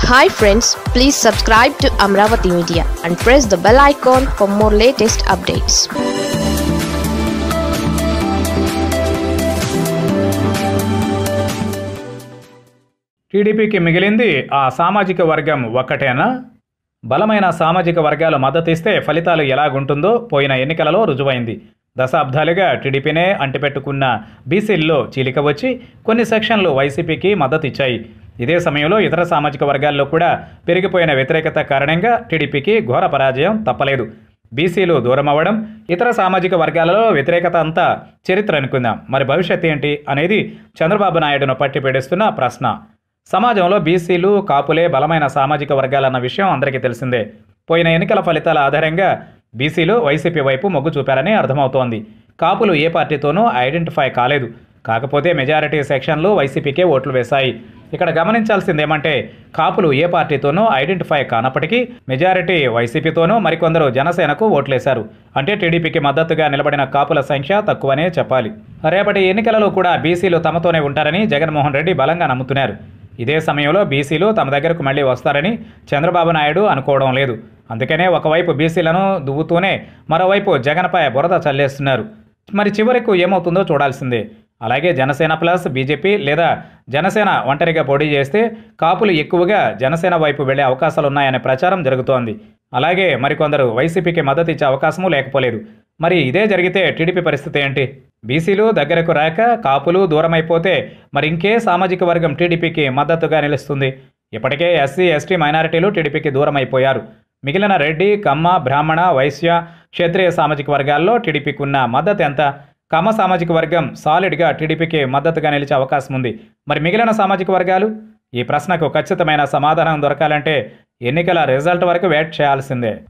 hi friends please subscribe to Amaravati media and press the bell icon for more latest updates టీడీపీకి మిగిలింది ఆ సామాజిక వర్గం ఒక్కటేనా బలమైన సామాజిక వర్గాలు మద్దతిస్తే ఫలితాలు ఎలాగుంటుందో పోయిన ఎన్నికలలో రుజువైంది దశాబ్దాలుగా టీడీపీనే అంటిపెట్టుకున్న బీసీల్లో చీలిక వచ్చి కొన్ని సెక్షన్లు వైసీపీకి మద్దతు ఇచ్చాయి ఇదే సమయంలో ఇతర సామాజిక వర్గాల్లో కూడా పెరిగిపోయిన వ్యతిరేకత కారణంగా టీడీపీకి ఘోర పరాజయం తప్పలేదు బీసీలు దూరం అవ్వడం ఇతర సామాజిక వర్గాలలో వ్యతిరేకత అంతా చరిత్ర అనుకుందాం మరి భవిష్యత్ ఏంటి అనేది చంద్రబాబు నాయుడును పట్టి పీడిస్తున్న ప్రశ్న సమాజంలో బీసీలు కాపులే బలమైన సామాజిక వర్గాలన్న విషయం అందరికీ తెలిసిందే పోయిన ఎన్నికల ఫలితాల ఆధారంగా బీసీలు వైసీపీ వైపు మొగ్గు చూపారని అర్థమవుతోంది కాపులు ఏ పార్టీతోనూ ఐడెంటిఫై కాలేదు కాకపోతే మెజారిటీ సెక్షన్లు వైసీపీకే ఓట్లు వేశాయి ఇక్కడ గమనించాల్సింది ఏమంటే కాపులు ఏ పార్టీతోనూ ఐడెంటిఫై కానప్పటికీ మెజారిటీ వైసీపీతోనూ మరికొందరు జనసేనకు ఓట్లేశారు అంటే టీడీపీకి మద్దతుగా నిలబడిన కాపుల సంఖ్య తక్కువనే చెప్పాలి రేపటి ఎన్నికలలో కూడా బీసీలు తమతోనే ఉంటారని జగన్మోహన్ రెడ్డి బలంగా నమ్ముతున్నారు ఇదే సమయంలో బీసీలు తమ దగ్గరకు మళ్ళీ వస్తారని చంద్రబాబు నాయుడు అనుకోవడం లేదు అందుకనే ఒకవైపు బీసీలను దువ్వుతూనే మరోవైపు జగన్పై బురద చల్లేస్తున్నారు మరి చివరకు ఏమవుతుందో చూడాల్సిందే అలాగే జనసేన ప్లస్ బీజేపీ లేదా జనసేన ఒంటరిగా పోటీ చేస్తే కాపులు ఎక్కువగా జనసేన వైపు వెళ్లే అవకాశాలున్నాయనే ప్రచారం జరుగుతోంది అలాగే మరికొందరు వైసీపీకి మద్దతు ఇచ్చే అవకాశమూ లేకపోలేదు మరి ఇదే జరిగితే టీడీపీ పరిస్థితి ఏంటి బీసీలు దగ్గరకు రాక కాపులు దూరమైపోతే మరి ఇంకే సామాజిక వర్గం టీడీపీకి మద్దతుగా నిలుస్తుంది ఇప్పటికే ఎస్సీ ఎస్టీ మైనారిటీలు టీడీపీకి దూరం అయిపోయారు మిగిలిన రెడ్డి కమ్మ బ్రాహ్మణ వైశ్య క్షత్రియ సామాజిక వర్గాల్లో టీడీపీకి ఉన్న మద్దతు ఎంత కమ్మ సామాజిక వర్గం సాలిడ్గా టీడీపీకి మద్దతుగా నిలిచే అవకాశం ఉంది మరి మిగిలిన సామాజిక వర్గాలు ఈ ప్రశ్నకు ఖచ్చితమైన సమాధానం దొరకాలంటే ఎన్నికల రిజల్ట్ వరకు వెయిట్ చేయాల్సిందే